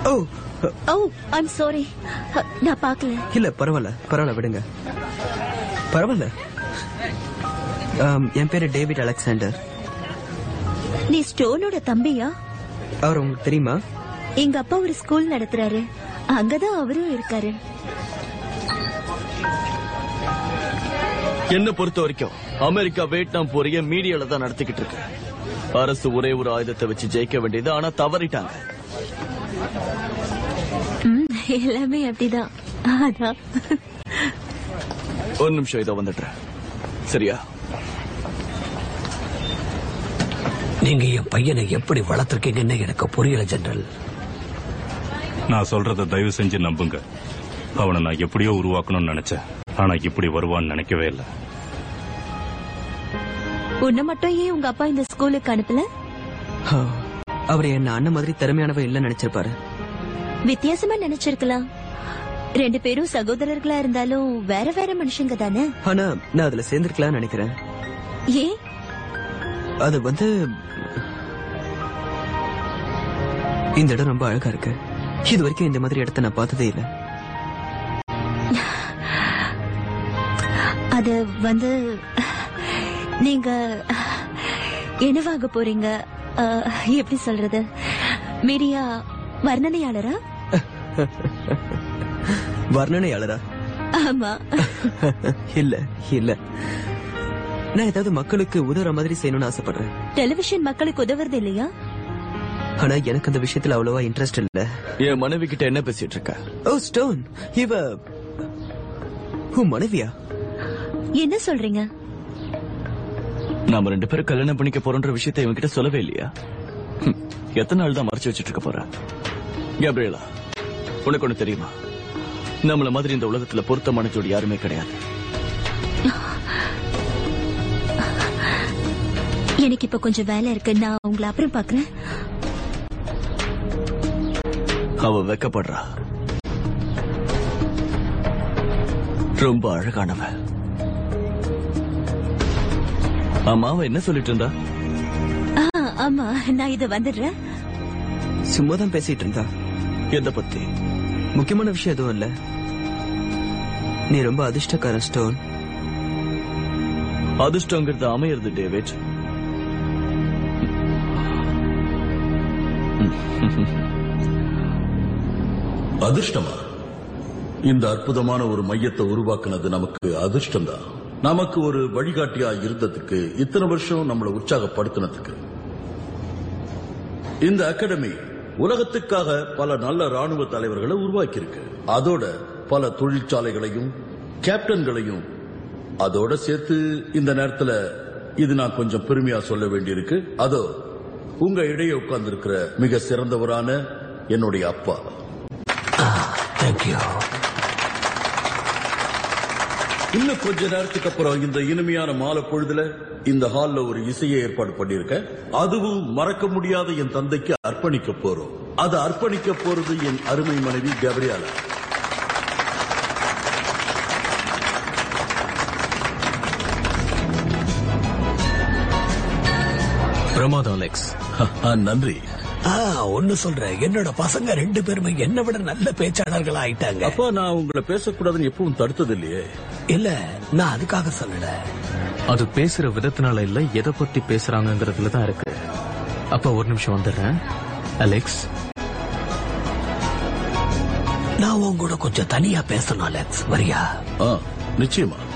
O O I'm sorry நான் பார்க்கல இல்ல பரவாயில்ல பரவாயில்ல விடுங்க பரவாயில்ல ஆம், என் பேரு டேவிட் அலெக்சாண்டர் நீ ஸ்டோனோட தம்பியா அவர் உங்களுக்கு தெரியுமா எங்க அப்பா ஒரு ஸ்கூல் நடத்துறாரு அங்கதான் அவரும் இருக்காரு என்ன பொறுத்த வரைக்கும் அமெரிக்கா வியட்நாம் போரிய மீடியால தான் நடத்திக்கிட்டு இருக்கு அரசு ஒரே ஒரு ஆயுதத்தை வச்சு ஜெயிக்க வேண்டியது ஆனா தவறிட்டாங்க ம், எல்லாமே அப்படிதான் அதான் ஒரு நிமிஷம் இதோ வந்துடுறேன் சரியா நீங்க என் பையனை எப்படி வளர்த்திருக்கீங்கன்னு எனக்கு புரியல ஜெனரல் நான் சொல்றத தயவு செஞ்சு நம்புங்க அவனை நான் எப்படியோ உருவாக்கணும்னு நினைச்சேன் ஆனா இப்படி வருவான்னு நினைக்கவே இல்லை உன்னை மட்டும் ஏன் உங்க அப்பா இந்த ஸ்கூலுக்கு அனுப்பல ஆ, அவர் என்ன அண்ணன் மாதிரி திறமையானவ இல்ல நினைச்சிருப்பாரு வித்தியாசமா நினைச்சிருக்கலாம் ரெண்டு பேரும் சகோதரர்களா இருந்தாலும் வேற வேற மனுஷங்க தானே ஆனா நான் அதுல சேர்ந்திருக்கலாம்னு நினைக்கிறேன் ஏன் அது வந்து இந்த இடம் ரொம்ப அழகா இருக்கு இது வரைக்கும் இந்த மாதிரி இடத்த நான் பார்த்ததே இல்ல அது வந்து நீங்க என்னவாக போறீங்க அஹ், எப்படி சொல்றது மீடியா வர்ணனையாளரா வர்ணனையாளரா ஆமா இல்ல இல்ல நான் ஏதாவது மக்களுக்கு உதவுற மாதிரி செய்யணும்னு ஆசைப்படுறேன் டெலிவிஷன் மக்களுக்கு உதவுறது இல்லையா ஆனா எனக்கு அந்த விஷயத்துல அவ்வளவா இன்ட்ரெஸ்ட் இல்ல என் மனைவி கிட்ட என்ன பேசிட்டு இருக்க ஓ ஸ்டோன் இவ உன் மனைவியா என்ன சொல்றீங்க நாம ரெண்டு பேரும் கல்யாணம் பண்ணிக்க போறோன்ற விஷயத்தை இவன்கிட்ட சொல்லவே இல்லையா ஹம், எத்தனை நாள் தான் மறைச்சு வச்சிட்டு இருக்க போற கேப்ரியலா உனக்கு ஒண்ணு தெரியுமா நம்மள மாதிரி இந்த உலகத்துல பொருத்தமான ஜோடி யாருமே கிடையாது எனக்கு இப்ப கொஞ்சம் வேலை இருக்கு நான் உங்களை அப்புறம் பாக்குறேன் அவ வெக்கப்படுறா ரொம்ப அழகானவ ஆமா அவ என்ன சொல்லிட்டு இருந்தா ஆ, ஆமா நான் இத வந்துடுறேன் சும்மா தான் பேசிட்டு இருந்தா எதை பத்தி முக்கியமான விஷயம் எதுவும் இல்ல நீ ரொம்ப அதிர்ஷ்டக்காரன் ஸ்டோன் அதிர்ஷ்டங்கிறது அமையிறது டேவிட் அதிர்ஷ்டமா இந்த அற்புதமான ஒரு மையத்தை உருவாக்குனது நமக்கு அதிர்ஷ்டம்தான் நமக்கு ஒரு வழிகாட்டியா இருந்ததுக்கு இத்தனை வருஷம் நம்மளை உற்சாகப்படுத்தினதுக்கு இந்த அகாடமி உலகத்துக்காக பல நல்ல ராணுவ தலைவர்களை உருவாக்கி இருக்கு அதோட பல தொழிற்சாலைகளையும் கேப்டன்களையும் அதோட சேர்த்து இந்த நேரத்துல இது நான் கொஞ்சம் பெருமையா சொல்ல வேண்டியிருக்கு அதோ உங்க இடையே உட்கார்ந்திருக்கிற மிக சிறந்தவரான என்னுடைய அப்பா தேங்க்யூ இன்னும் கொஞ்ச நேரத்துக்கு அப்புறம் இந்த இனிமையான மாலை பொழுதுல இந்த ஹால்ல ஒரு இசையை ஏற்பாடு பண்ணியிருக்கேன் அதுவும் மறக்க முடியாத என் தந்தைக்கு அர்ப்பணிக்க போறோம் அதை அர்ப்பணிக்க போறது என் அருமை மனைவி கபரியாலா பிரமாதம் அலெக்ஸ் நன்றி ஆ, ஒண்ணு சொல்றேன் என்னோட பசங்க ரெண்டு பேருமே என்னை விட நல்ல பேச்சாளர்கள் ஆயிட்டாங்க அப்பா நான் உங்களை பேசக்கூடாதுன்னு எப்பவும் தடுத்தது இல்லையே இல்ல நான் அதுக்காக சொல்லல அது பேசுற விதத்தினால இல்ல எதை பத்தி பேசுறாங்கங்கிறதுல தான் இருக்கு அப்ப ஒரு நிமிஷம் வந்துடுறேன் அலெக்ஸ் நான் உன் கூட கொஞ்சம் தனியா பேசணும் அலெக்ஸ் வரியா ஆ, நிச்சயமா